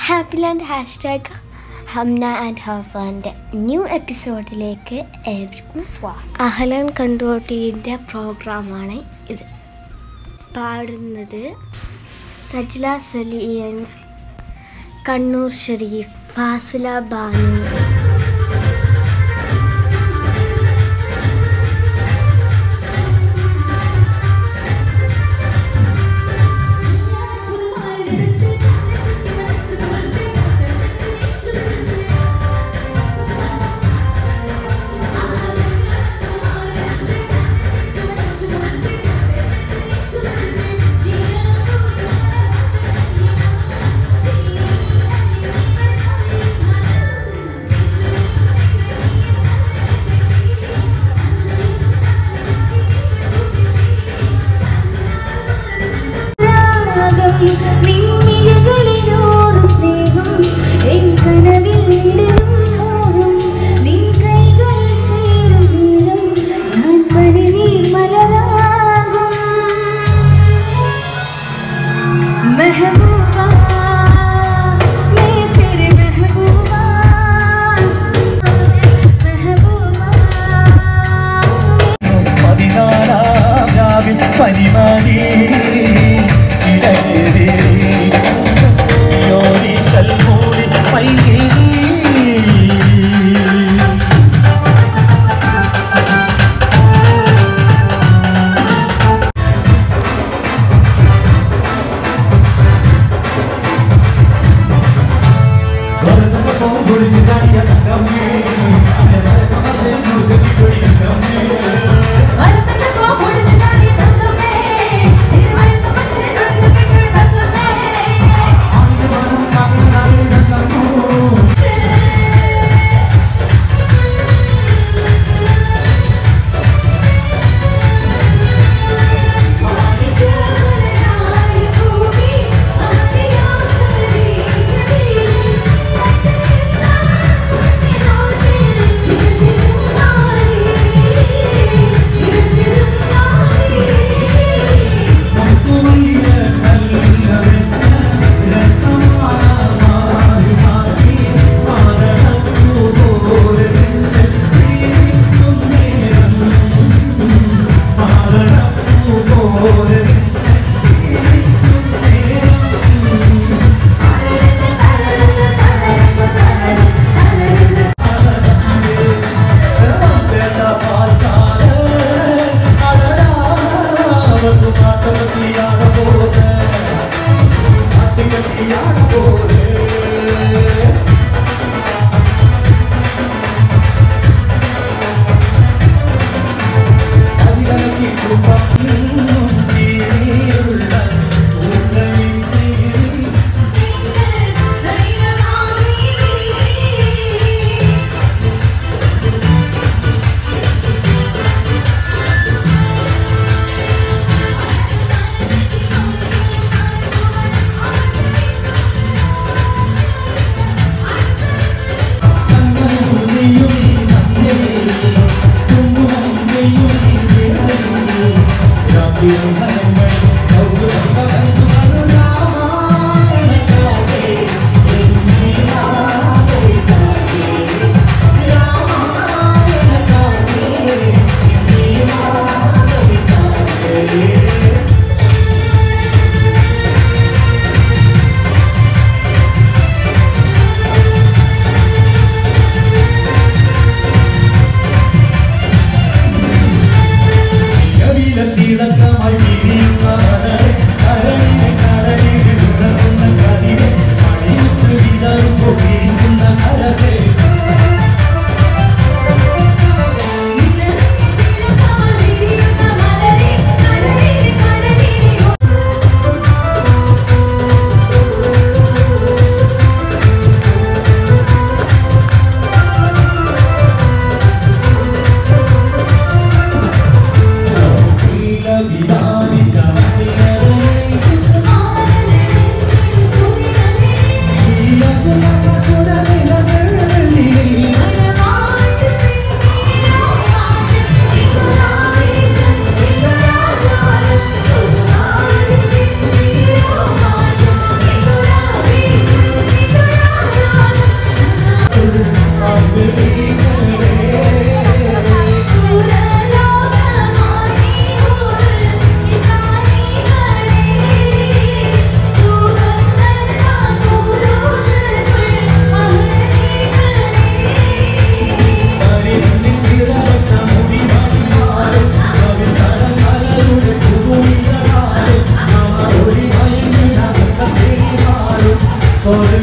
Happy land hashtag Hamna and ഹഫാൻ്റെ new എപ്പിസോഡിലേക്ക് ഏവർക്കും സ്വാഗതം അഹലൻ കണ്ടോട്ടീൻ്റെ പ്രോഗ്രാമാണ് ഇത് പാടുന്നത് സജ്ല സലിയൻ കണ്ണൂർ ഷെരീഫ് ഫാസില ബാനു മിന്നികളിലോട് സ്നേഹം എൻ കനവിൽ വിടരും മോഹം നിൻ കൈകൾ ചേരും നേരം ഞാൻ പനിനീർ മലരാകും മെഹബൂബ मैं तेरे महबूबा महबूबा പതിനാലാം രാവിൽ പനിമാരി ഇടവേറി യോനിശൽ മൂടി പൈകിരി വരത്തക്ക പോ പൊടിച്ചു ചാടി തങ്കമേ തിരുവഴുത്ത പച്ചേ തങ്കമേ തങ്കമേ ൂവി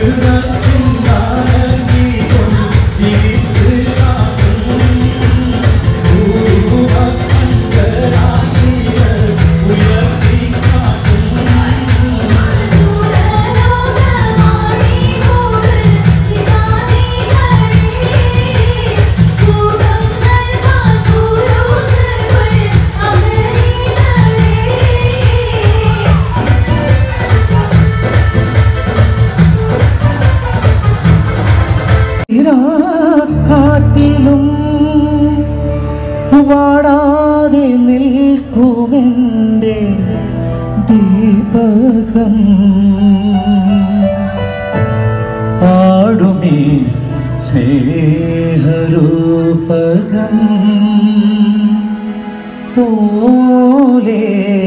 കാറ്റിലും വാടാതെ നിൽക്കുമെൻ്റെ ദീപകം പാടുമേ സ്നേഹരൂപകം പോലെ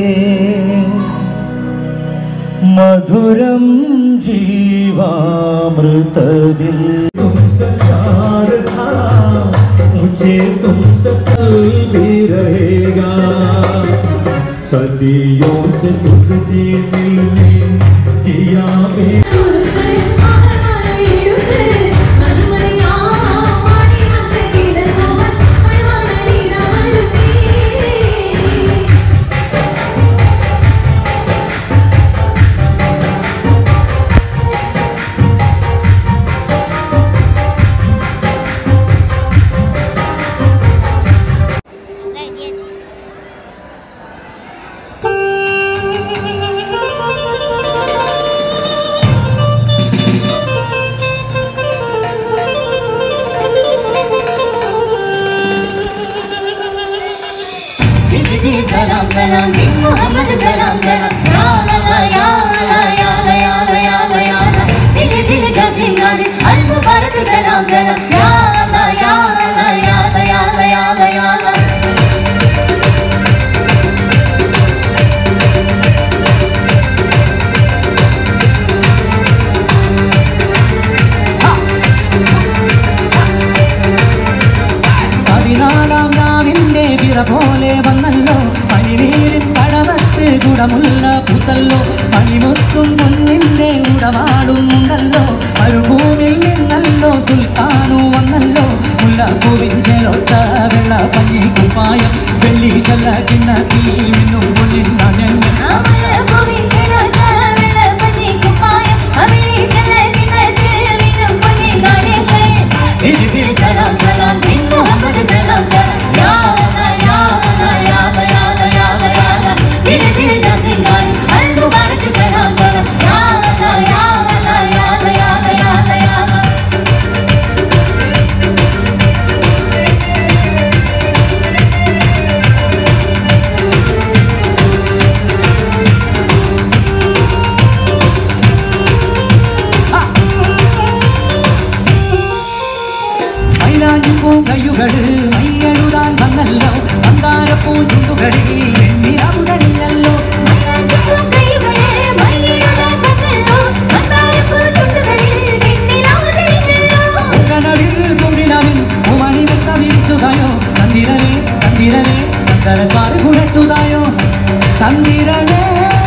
മധുരം ജീവാമൃതവിൽ संसार था मुझे तुमसे कल भी रहेगा सदियों से तुझसे मिलने जिया में सलाम सलाम बिन मोहम्मद सलाम सलाम या ला या ला या ला या ला या ला या ला दिल दिल का सिंगार अल मुबारक सलाम सलाम या ला या ला या ला या ला या ला या ला പതിനാലാം രാവിന്റെ പിറ പോലെ വന്നല്ലോ പനിനീരിൻ കടവത്ത് ഗുണമുള്ള പൂത്തല്ലോ പനിമുത്തും പൊന്നിന്റെ ഉടവാടുന്നുണ്ടല്ലോ മരുഭൂമിൽ നിന്നല്ലോ സുൽത്താനു വന്നല്ലോ മുല്ലപ്പൂവിൻ ചെലൊത്ത വെള്ള പഞ്ഞി കുപ്പായം വെള്ളി ചെല്ല കിണ്ണത്തിൽ നിന്നും പൊന്നിൻ നനഞ്ഞ അമല ഭൂമി ചെലത വെള്ള പഞ്ഞി കുപ്പായം അവിളി ചെല കിണറ്റിൽ മിന്നും പൊന്നി നാടുകൾ ദിൽ ദിൽ സലാം സലാം ബിൻ മുഹമ്മദ് സലാം സലാം യാ ലാ യാ ലാ യാ ലാ യാ ലാ യാ ലാ യാ ലാ ദിൽ ദിൽ का सिंगार अल मुबारक सलाम सलाम या ला या ला या ला या ला या ला या ला മൈലാഞ്ചിപ്പൂ കയ്യുകള് മയ്യഴുതാൻ വന്നല്ലോ മന്ദാരപ്പൂ ചുണ്ടുകളിൽ എണ്ണിയാവുതല്ലോ മൈലാഞ്ചിപ്പൂ കൈകളെ മൈയിടാൻ വന്നല്ലോ മന്ദാരപ്പൂ ചുണ്ടുകളിൽ വെണ്ണിലാവ് തെളിഞ്ഞല്ലോ കനവിൽ കുടിലവിൽ മണിവെത്ത വിരിച്ചുതായോ തന്തിരനെ തന്തിരനെ തന്തരക്കാർ കുഴച്ചുതായോ തന്തിരനെ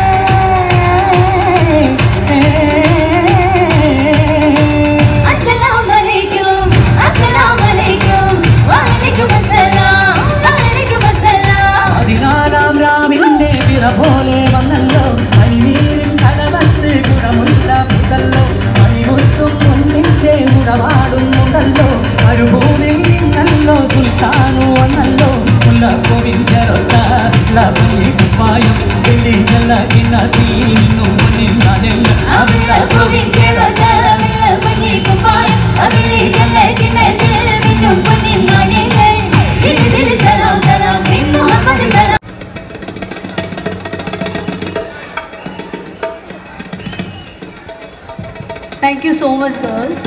अस्सलाम वालेकुम अस्सलाम वालेकुम वालेकुम अस्सलाम वालेकुम अस्सलाम പതിനാലാം രാവിന്റെ പിറ പോലെ വന്നല്ലോ പനിനീരിൻ കടവത്ത് ഗുണമുള്ള പുതല്ലോ മണിമുത്തും പൊന്നിന്റെ ഉടവാടുന്നുണ്ടല്ലോ മരുഭൂമിയിൽ നിന്നല്ലോ സുൽത്താനു വന്നല്ലോ മുല്ലപ്പൂവിൻ ചെറുത്ത ലഭ്യ കുപ്പായം വെള്ളി ചെല്ല കിണ്ണത്തിൽ നിന്നും മുന്നിൽ നനഞ്ഞ അവള പൂവിൻ ചേലോത്ത വെള്ള പഞ്ഞി കുപ്പായം അവളി ചെല്ല കിണറ്റിൽ മിന്നും പൊന്നിൻ നാടുകൾ ദിൽ ദിൽ സലാം സലാം ബിൻ മുഹമ്മദ് സലാം Thank you so much, girls.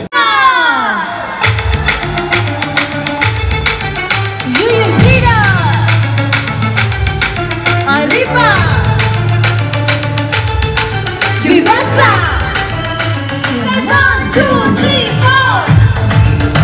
Yuyusida Arriba Vivasa One, two, three, four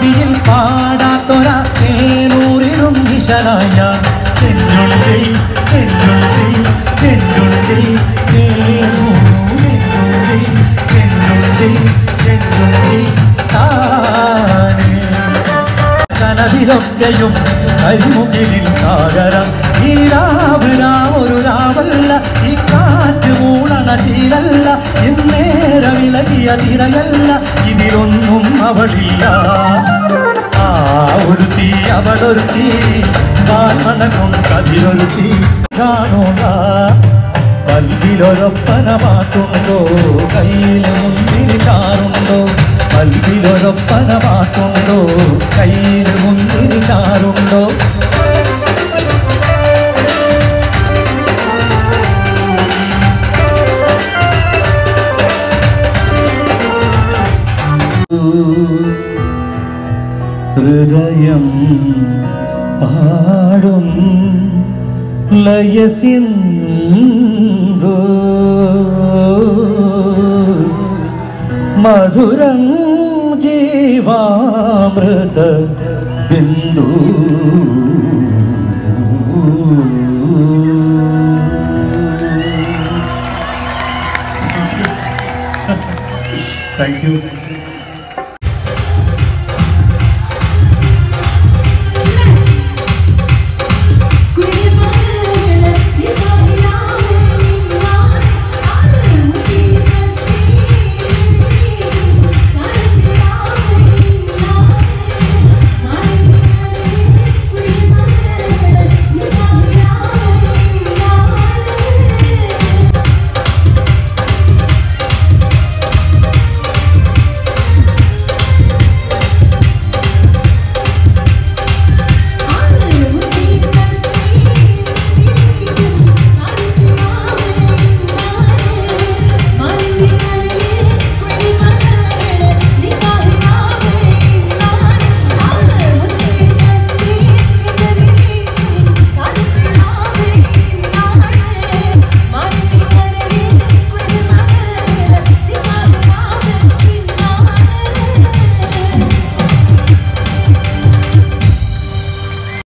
ആദിയിൽ പാടാത്തൊരാ തേനൂറിലും വിശനായ ഞാൻ എന്നുണ്ടി എന്നുണ്ടി എന്നുണ്ടി എന്നുണ്ടി എന്നുണ്ടി എന്നുണ്ടി താനേ കനവിലൊക്കെയും കരിമുകിലിൻ സാഗരം ഈ രാവിലാ ഒരു രാവല്ല ഈ കാറ്റ് മൂളണ ശീലല്ല ഇന്നേരം ഇളകിയ തിരയല്ല ഇതിലൊന്നും അവളില്ല ആ ഒരു തീ അവളൊരു തീ കാൽമണക്കും കതിരൊരു തീ കാണുക പൽവിലൊരൊപ്പന പാട്ടുണ്ടോ കയ്യിൽ മുന്തിരി ചാറുണ്ടോ പൽവിലൊരൊപ്പന പാട്ടുണ്ടോ കയ്യിൽ മുന്തിരി ചാറുണ്ടോ ഹൃദയം പാടും ലയസിന്ധു മധുരം ജീവാമൃത ബിന്ദു